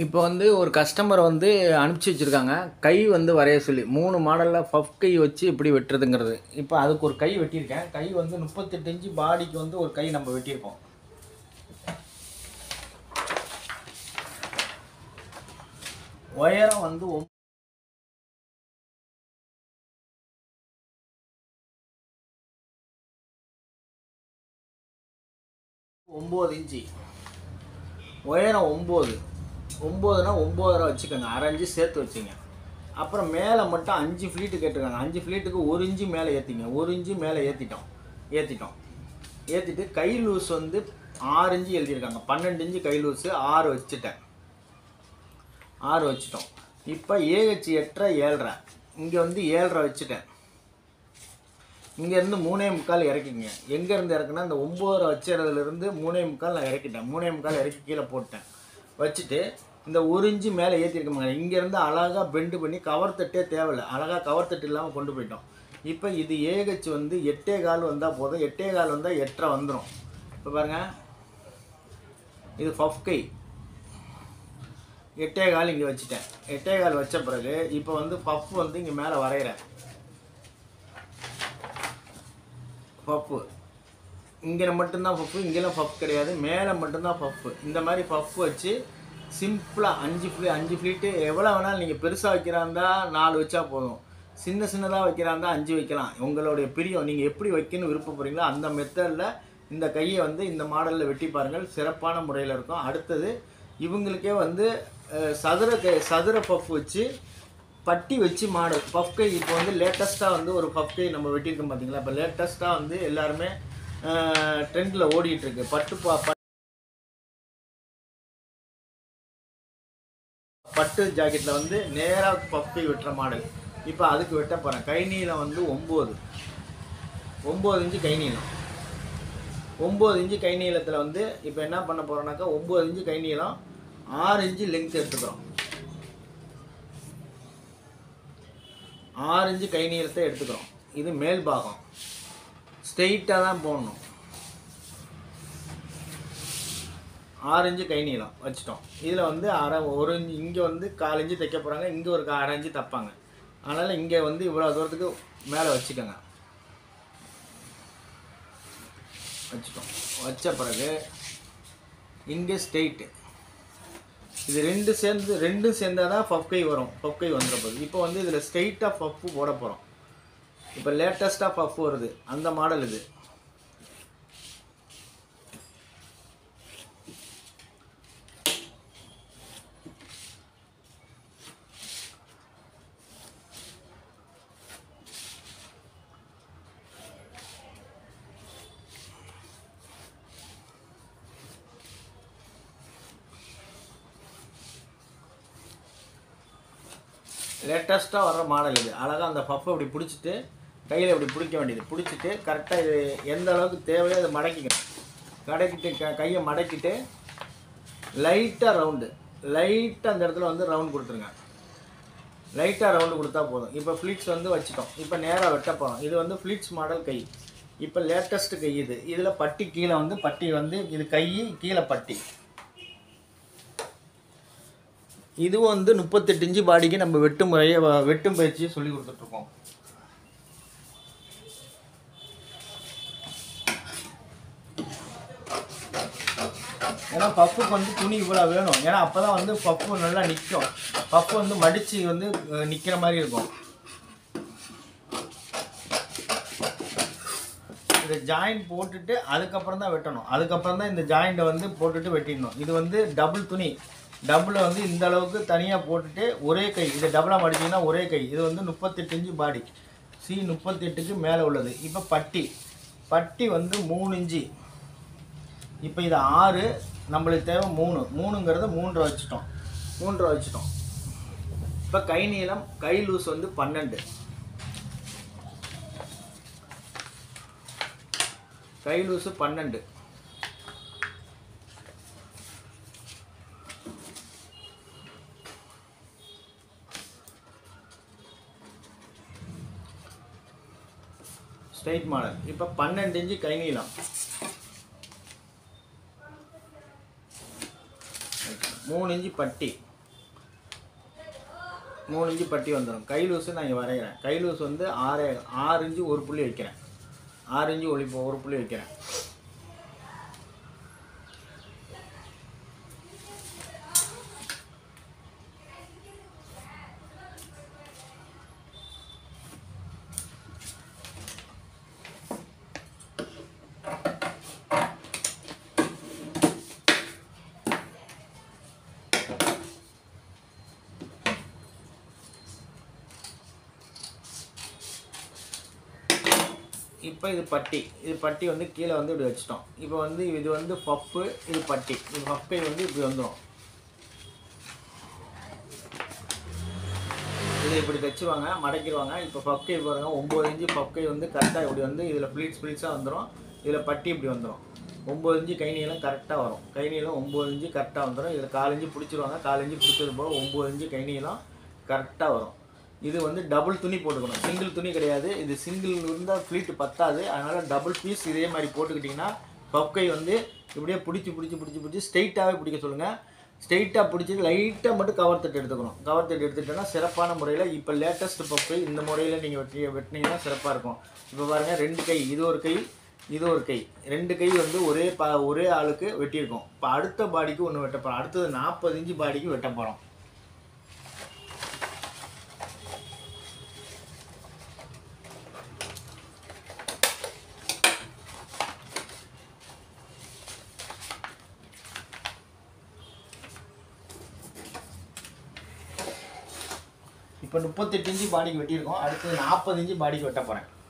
இப்போ வந்து ஒரு கஸ்டமர் வந்து அனுப்பிச்சி வச்சுருக்காங்க கை வந்து வரைய சொல்லி மூணு மாடலில் பஃப் கை வச்சு எப்படி வெட்டுறதுங்கிறது இப்போ அதுக்கு ஒரு கை வெட்டியிருக்கேன் கை வந்து முப்பத்தெட்டு இன்ச்சு பாடிக்கு வந்து ஒரு கை நம்ம வெட்டியிருக்கோம் உயரம் வந்து ஒம்- ஒம்பது இன்ச்சு உயரம் ஒம்பது ஒம்போதுனா ஒம்போதரை வச்சுக்கோங்க அரை இன்ச்சு சேர்த்து வச்சுங்க அப்புறம் மேலே மட்டும் அஞ்சு ஃப்ளீட்டு கேட்டிருக்காங்க அஞ்சு ஃப்ளீட்டுக்கு ஒரு இன்ச்சு மேலே ஏற்றிங்க ஒரு இன்ச்சு மேலே ஏற்றிட்டோம் ஏற்றிட்டோம் ஏற்றிட்டு கை லூஸ் வந்து ஆறு இன்ச்சு எழுதியிருக்காங்க பன்னெண்டு இன்ச்சு கை லூஸு ஆறு வச்சுட்டேன் ஆறு வச்சுட்டோம் இப்போ ஏஹெச் எட்டரை ஏழ்ரை இங்கே வந்து ஏழ்ரை வச்சுட்டேன் இங்கேருந்து மூணே முக்கால் இறக்கிங்க எங்கேருந்து இறக்குனா இந்த ஒம்போதரை வச்சுறதுலேருந்து மூணே முக்கால் நான் இறக்கிட்டேன் மூணே முக்கால் இறக்கி கீழே போட்டேன் வச்சுட்டு இந்த ஒரு இன்ச்சு மேலே ஏற்றிருக்கோங்க இங்கேருந்து அழகாக பெண்டு பண்ணி கவர் தட்டே தேவையில்லை அழகாக கவர் தட்டு இல்லாமல் கொண்டு போயிட்டோம் இப்போ இது ஏஹெச் வந்து எட்டே கால் வந்தால் போதும் எட்டே கால் வந்தால் எட்டரை வந்துடும் இப்போ பாருங்கள் இது ஃபஃப் கை எட்டே கால் இங்கே வச்சுட்டேன் எட்டே கால் வச்ச பிறகு இப்போ வந்து பஃப் வந்து இங்கே மேலே வரைகிறேன் பஃப்பு இங்கே மட்டும்தான் பஃப்பு இங்கெல்லாம் பஃப் கிடையாது மேலே மட்டும்தான் பஃப்பு இந்த மாதிரி பஃப் வச்சு சிம்பிளாக அஞ்சு ஃப்ளீ அஞ்சு ஃப்ளீட்டு எவ்வளோ வேணாலும் நீங்கள் பெருசாக வைக்கிறாந்தா நாலு வச்சா போதும் சின்ன சின்னதாக வைக்கிறாந்தா அஞ்சு வைக்கலாம் உங்களுடைய பிரியம் நீங்கள் எப்படி வைக்கணும்னு விருப்பப்படுறீங்களோ அந்த மெத்தடில் இந்த கையை வந்து இந்த மாடலில் வெட்டி பாருங்கள் சிறப்பான முறையில் இருக்கும் அடுத்தது இவங்களுக்கே வந்து அஹ், சதுர கை சதுர பஃப் வச்சு பட்டி வச்சு மாடல் பஃப் கை இப்போ வந்து லேட்டஸ்ட்டாக வந்து ஒரு பஃப் கை நம்ம வெட்டியிருக்கோம் பார்த்தீங்களா இப்போ லேட்டஸ்ட்டாக வந்து எல்லாருமே ட்ரெண்டில் ஓடிட்டு இருக்கு பட்டு பா ப- பட்டு ஜாக்கெட்டில் வந்து நேராக பஃப் கை வெட்டுற மாடல் இப்போ அதுக்கு வெட்ட போகிறேன் கை நீளம் வந்து ஒம்பது ஒம்பது இன்ச்சு கை நீளம் ஒம்பது இன்ச்சு கை நீளத்தில் வந்து இப்போ என்ன பண்ண போகிறோம்னாக்கா ஒம்பது இன்ச்சு கை நீளம் ஆறு இன்ச்சு லெங்த் எடுத்துக்கிறோம் ஆறு இன்ச்சு கை நீளத்தை எடுத்துக்கிறோம் இது மேல் பாகம் ஸ்ட்ரெயிட்டாக தான் போடணும் ஆறு இன்ச்சு கை நீளம் வச்சுட்டோம் இதில் வந்து அரை ஒரு இன்ச்சு இங்கே வந்து கால் இன்ச்சு தைக்க போகிறாங்க இங்கே ஒரு கா- அரை இன்ச்சு தைப்பாங்க அதனால் இங்கே வந்து இவ்வளோ தூரத்துக்கு மேலே வச்சுக்கோங்க வச்சுட்டோம் வச்ச பிறகு இங்கே ஸ்ட்ரெயிட்டு இது ரெண்டு சேர்ந்து ரெண்டும் சேர்ந்தால் தான் பஃப் கை வரும் பஃப் கை வந்துட போகுது இப்போ வந்து இதில் ஸ்ட்ரெயிட்டாக பஃப்பு போட போகிறோம் இப்போ லேட்டஸ்ட்டாக பஃப் வருது அந்த மாடல் இது லேட்டஸ்ட்டாக வர்ற மாடல் இது அழகாக அந்த பஃப்பை இப்படி பிடிச்சிட்டு கையில் இப்படி பிடிக்க வேண்டியது பிடிச்சிட்டு கரெக்டாக இது எந்த அளவுக்கு தேவையோ அதை மடக்கிக்கணும் மடக்கிட்டு க கையை மடக்கிட்டு லைட்டாக ரவுண்டு லைட்டாக அந்த இடத்துல வந்து ரவுண்ட் கொடுத்துருங்க லைட்டாக ரவுண்டு கொடுத்தா போதும் இப்போ ஃப்ளீட்ஸ் வந்து வச்சுட்டோம் இப்போ நேராக வெட்ட போகிறோம் இது வந்து ஃப்ளீட்ஸ் மாடல் கை இப்போ லேட்டஸ்ட் கை இது இதில் பட்டி கீழே வந்து பட்டி வந்து இது கை கீழே பட்டி இதுவும் வந்து முப்பத்தெட்டு இன்ச்சு பாடிக்கு நம்ம வெட்டும் முறையை வ- வெட்டும் பயிற்சியை சொல்லி கொடுத்துட்ருக்கோம் ஏன்னா பஃப்புக்கு வந்து துணி இவ்வளோ வேணும் ஏன்னா அப்போ தான் வந்து பஃப்பு நல்லா நிற்கும் பஃப்பு வந்து மடித்து வந்து நிற்கிற மாதிரி இருக்கும் இந்த ஜாயிண்ட் போட்டுட்டு அதுக்கப்புறம் தான் வெட்டணும் அதுக்கப்புறம் தான் இந்த ஜாயிண்ட்டை வந்து போட்டுட்டு வெட்டிடணும் இது வந்து டபுள் துணி டபுளை வந்து இந்த அளவுக்கு தனியாக போட்டுட்டு ஒரே கை இதை டபுளாக மடிச்சிங்கன்னா ஒரே கை இது வந்து முப்பத்தெட்டு இன்ச்சு பாடி சி முப்பத்தெட்டுக்கு மேலே உள்ளது இப்போ பட்டி பட்டி வந்து மூணு இன்ச்சு இப்போ இது ஆறு நம்மளுக்கு தேவை மூணு மூணுங்கிறத மூன்றரை வச்சுட்டோம் மூன்றரை வச்சுட்டோம் இப்போ கை நீளம் கை லூஸ் வந்து பன்னெண்டு கை லூஸு பன்னெண்டு ஸ்ட்ரைட் மாடல் இப்போ பன்னெண்டு இன்ச்சு கை நீளம் மூணு இன்ச்சு பட்டி மூணு இன்ச்சு பட்டி வந்துடும் கை லூஸு நான் இங்கே வரைகிறேன் கை லூஸ் வந்து ஆறு ஆறு இன்ச்சு ஒரு புள்ளி வைக்கிறேன் ஆறு இன்ச்சு ஒளி ஒரு புள்ளி வைக்கிறேன் இப்போ இது பட்டி இது பட்டி வந்து கீழே வந்து இப்படி வச்சிட்டோம் இப்போ வந்து இது வந்து பப்பு இது பட்டி இது பப்பை வந்து இப்படி வந்துடும் இதை இப்படி தைச்சிருவாங்க மடக்கிடுவாங்க இப்போ பக்கை பாருங்க ஒம்பது இன்ச்சு பக்கை வந்து கரெக்டாக இப்படி வந்து இதில் ப்ளீட்ஸ் ப்ளீட்ஸாக வந்துடும் இதில் பட்டி இப்படி வந்துடும் ஒம்பது இன்ச்சு கை நீளம் கரெக்டாக வரும் கை நீளம் ஒம்பது இன்ச்சு கரெக்டாக வந்துடும் இதில் கால் இன்ச்சு பிடிச்சிருவாங்க கால் இன்ச்சு பிடிச்சது போக ஒம்பது இன்ச்சு கை நீளம் கரெக்டாக வரும் இது வந்து டபுள் துணி போட்டுக்கணும் சிங்கிள் துணி கிடையாது இது சிங்கிள் இருந்தால் ஃப்ளீட்டு பத்தாது அதனால் டபுள் பீஸ் இதே மாதிரி போட்டுக்கிட்டிங்கன்னா பக்கை வந்து இப்படியே பிடிச்சி பிடிச்சி பிடிச்சி பிடிச்சி ஸ்ட்ரைட்டாகவே பிடிக்க சொல்லுங்கள் ஸ்ட்ரைட்டாக பிடிச்சிட்டு லைட்டாக மட்டும் கவர் தட்டு எடுத்துக்கணும் கவர் தட்டு எடுத்துட்டோன்னா சிறப்பான முறையில் இப்போ லேட்டஸ்ட் பப்பை இந்த முறையில் நீங்கள் வெட்டி வெட்டினீங்கன்னா சிறப்பாக இருக்கும் இப்போ பாருங்கள் ரெண்டு கை இது ஒரு கை இது ஒரு கை ரெண்டு கை வந்து ஒரே பா ஒரே ஆளுக்கு வெட்டியிருக்கோம் இப்போ அடுத்த பாடிக்கு ஒன்று வெட்ட போகிறோம் அடுத்தது நாற்பது இன்ச்சு பாடிக்கு வெட்ட போகிறோம் இப்போ முப்பத்தெட்டு இன்ச்சு பாடிக்கு வெட்டியிருக்கோம் அடுத்தது நாற்பது இன்ச்சு பாடிக்கு வெட்ட போகிறேன்